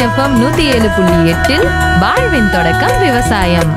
FM நூத்தி ஏழு புள்ளி எட்டில் வாழ்வின் தொடக்கம் விவசாயம்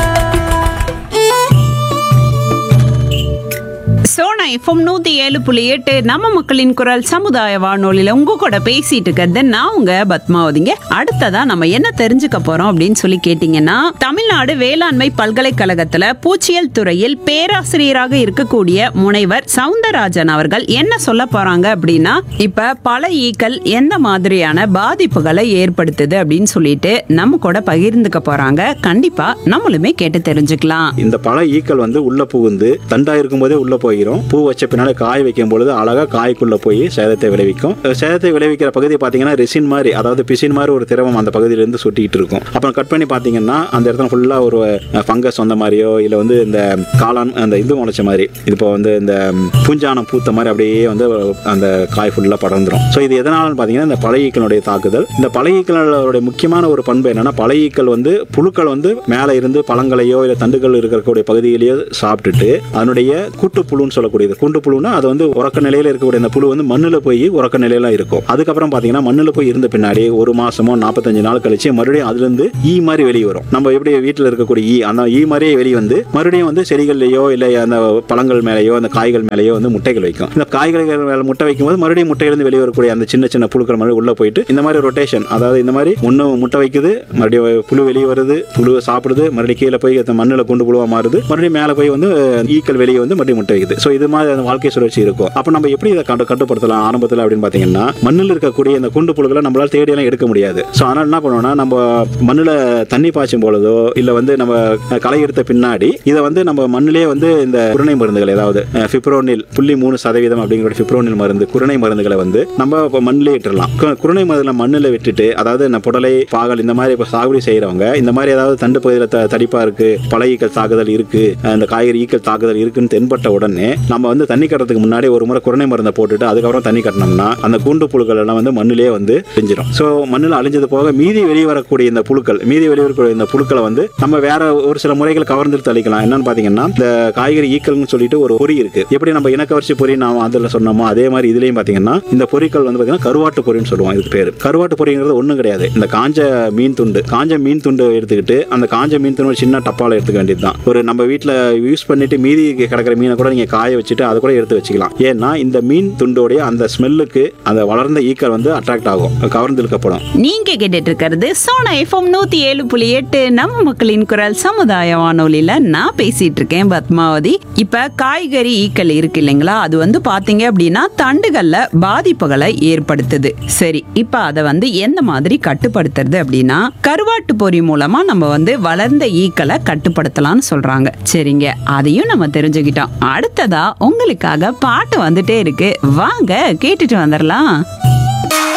சோனா எஃப்எம் நூத்தி ஏழு புள்ளி எட்டு நம்ம மக்களின் குரல் சமுதாய வானொலியில உங்க கூட பேசிட்டு இருக்கிறது நான் உங்க பத்மாவதிங்க அடுத்ததா நம்ம என்ன தெரிஞ்சுக்க போறோம் அப்படின்னு சொல்லி கேட்டீங்கன்னா தமிழ்நாடு வேளாண்மை பல்கலைக்கழகத்துல பூச்சியல் துறையில் பேராசிரியராக இருக்கக்கூடிய முனைவர் சவுந்தரராஜன் அவர்கள் என்ன சொல்ல போறாங்க அப்படின்னா இப்ப பல ஈக்கள் எந்த மாதிரியான பாதிப்புகளை ஏற்படுத்துது அப்படின்னு சொல்லிட்டு நம்ம கூட பகிர்ந்துக்க போறாங்க கண்டிப்பா நம்மளுமே கேட்டு தெரிஞ்சுக்கலாம் இந்த பல ஈக்கள் வந்து உள்ள புகுந்து தண்டா இருக்கும்போதே உள்ள போயிடும் பூ வச்ச பின்னால காய் வைக்கும் பொழுது அழகா காய்க்குள்ள போய் சேதத்தை விளைவிக்கும் அஹ் சேதத்தை விளைவிக்கிற பகுதி பாத்தீங்கன்னா ரெசின் மாதிரி அதாவது பிசின் மாதிரி ஒரு திரவம் அந்த பகுதியில இருந்து சுட்டிட்டு இருக்கும் அப்புறம் கட் பண்ணி பாத்தீங்கன்னா அந்த இடத்துல ஃபுல்லா ஒரு ஃபங்கஸ் வந்த மாதிரியோ இல்ல வந்து இந்த காளான் அந்த இது முளைச்ச மாதிரி இது இப்போ வந்து இந்த பூஞ்சானம் பூத்த மாதிரி அப்படியே வந்து அந்த காய் ஃபுல்லா படர்ந்துரும் ஸோ இது எதனாலன்னு பாத்தீங்கன்னா இந்த பழைய ஈக்களுடைய தாக்குதல் இந்த பழைய ஈக்களுடைய முக்கியமான ஒரு பண்பு என்னன்னா பழைய ஈக்கள் வந்து புழுக்கள் வந்து மேலே இருந்து பழங்களையோ இல்லை தண்டுகள் இருக்கக்கூடிய பகுதியிலேயோ சாப்பிட்டுட்டு அதனுடைய கூட்டுப்புழுன்னு சொல்லக்கூடியது கூட்டுப்புழுனா அது வந்து உறக்க நிலையில இருக்கக்கூடிய அந்த புழு வந்து மண்ணில் போய் உறக்க நிலையில இருக்கும் அதுக்கப்புறம் பார்த்தீங்கன்னா மண்ணில் போய் இருந்த பின்னாடி ஒரு மாசமோ நாற்பத்தஞ்சு நாள் கழிச்சு மறுபடியும் அதுலேருந்து ஈ மாதிரி வெளியே வரும் நம்ம எப்படி வீட்டில் இருக்கக்கூடிய ஈ அந்த ஈ மாதிரியே வெளியே வந்து மறுபடியும் வந்து செடிகள்லையோ இல்லை அந்த பழங்கள் மேலேயோ அந்த காய்கள் மேலேயோ வந்து முட்டைகள் வைக்கும் இந்த காய்கறிகள் மேலே முட்டை வைக்கும்போது மறுபடியும் முட்டையிலிருந்து வெளியே வரக்கூடிய அந்த சின்ன சின்ன புழுக்கள் மாதிரி உள்ள போயிட்டு இந்த மாதிரி ரொட்டேஷன் அதாவது இந்த மாதிரி ஒன்று முட்டை வைக்குது மறுபடியும் புழு வெளியே வருது புழுவை சாப்பிடுது மறுபடியும் கீழே போய் அந்த மண்ணில் குண்டு புழுவா மாறுது மறுபடியும் மேலே போய் வந்து ஈக்கள் வெளியே வந்து மறுபடியும் முட்டை வைக்குது ஸோ இது மாதிரி அந்த வாழ்க்கை சுழற்சி இருக்கும் அப்போ நம்ம எப்படி இதை கட்டு கட்டுப்படுத்தலாம் ஆரம்பத்தில் அப்படின்னு பார்த்தீங்கன்னா மண்ணில் இருக்கக்கூடிய இந்த குண்டு புழுக்களை நம்மளால தேடியெல்லாம் எடுக்க முடியாது ஸோ அதனால் என்ன பண்ணுவோம்னா நம்ம மண்ணில் தண்ணி பாய்ச்சும் பொழுதோ இல்லை வந்து நம்ம களை எடுத்த பின்னாடி இதை வந்து நம்ம மண்ணிலே வந்து இந்த குருணை மருந்துகள் ஏதாவது ஃபிப்ரோனில் புள்ளி மூணு சதவீதம் அப்படிங்கிற ஃபிப்ரோனில் மருந்து குருணை மருந்துகளை வந்து நம்ம இப்போ மண்ணிலே இட்டுறலாம் கு- குருணை மருந்துல மண்ணில் விட்டுட்டு அதாவது இந்த புடலை பாகல் இந்த மாதிரி இப்போ சாகுபடி செய்கிறவங்க இந்த மாதிரி ஏதாவது தண்டு பகுதியில் த தடிப்பா இருக்கு பழைய ஈக்கள் தாக்குதல் இருக்கு அஹ் இந்த காய்கறி ஈக்கள் தாக்குதல் இருக்குன்னு தென்பட்ட உடனே நம்ம வந்து தண்ணி கட்டுறதுக்கு முன்னாடி ஒரு முறை குருணை மருந்தை போட்டுட்டு அதுக்கப்புறம் தண்ணி கட்டினோம்னா அந்த கூண்டு புழுக்கள் எல்லாம் வந்து மண்ணிலே வந்து அழிஞ்சிரும் ஸோ மண்ணில் அழிஞ்சது போக மீதி வெளியே வரக்கூடிய இந்த புழுக்கள் மீதி வெளியே வரக்கூடிய இந்த புழுக்களை வந்து நம்ம வேற ஒரு சில முறைகள் கவர்ந்து தளிக்கலாம் என்னன்னு பாத்தீங்கன்னா இந்த காய்கறி ஈக்கல்னு சொல்லிட்டு ஒரு பொறி இருக்கு எப்படி நம்ம இனக்கவர்ச்சி பொறி நாம அதில் சொன்னோமோ அதே மாதிரி இதுலயும் பாத்தீங்கன்னா இந்த பொறிகள் வந்து பாத்தீங்கன்னா கருவாட்டு பொறின்னு சொல்லுவோம் இதுக்கு பேர் கருவாட்டு பொறிங்கிறது ஒண்ணும் கிடையாது இந்த காஞ்ச மீன் துண்டு காஞ்ச மீன் துண்டு எடுத்துக்கிட்டு அந்த காஞ்ச மீன் துண்டு ஒரு சின்ன டப்பால எடுத்துக்க வேண்டியதுதான் ஒரு நம்ம வீட்டில் யூஸ் பண்ணிட்டு மீதி கிடக்கிற மீனை கூட நீங்க காய வச்சுட்டு அதை கூட எடுத்து வச்சுக்கலாம் ஏன்னா இந்த மீன் துண்டோடைய அந்த ஸ்மெல்லுக்கு அந்த வளர்ந்த ஈக்கள் வந்து அட்ராக்ட் ஆகும் கவர்ந்து இழுக்கப்படும் நீங்க கேட்டுட்டு இருக்கிறது சோனா எஃப்எம் நூத்தி ஏழு புள்ளி எட்டு நம்ம மக்களின் குரல் சமுதாய வானொலியில நான் பேசிட்டு இருக்கேன் பத்மாவதி இப்ப காய்கறி ஈக்கள் இருக்கு இல்லைங்களா அது வந்து பாத்தீங்க அப்படின்னா தண்டுகள்ல பாதிப்புகளை ஏற்படுத்துது சரி இப்ப அதை வந்து எந்த மாதிரி கட்டுப்படுத்துறது அப்படின்னா கருவாட்டு பொறி மூலமா நம்ம வந்து வளர்ந்த ஈக்களை கட்டுப்படுத்தலாம்னு சொல்றாங்க சரிங்க அதையும் நம்ம தெரிஞ்சுக்கிட்டோம் அடுத்ததா உங்களுக்காக பாட்டு வந்துட்டே இருக்கு வாங்க கேட்டுட்டு வந்துடலாம்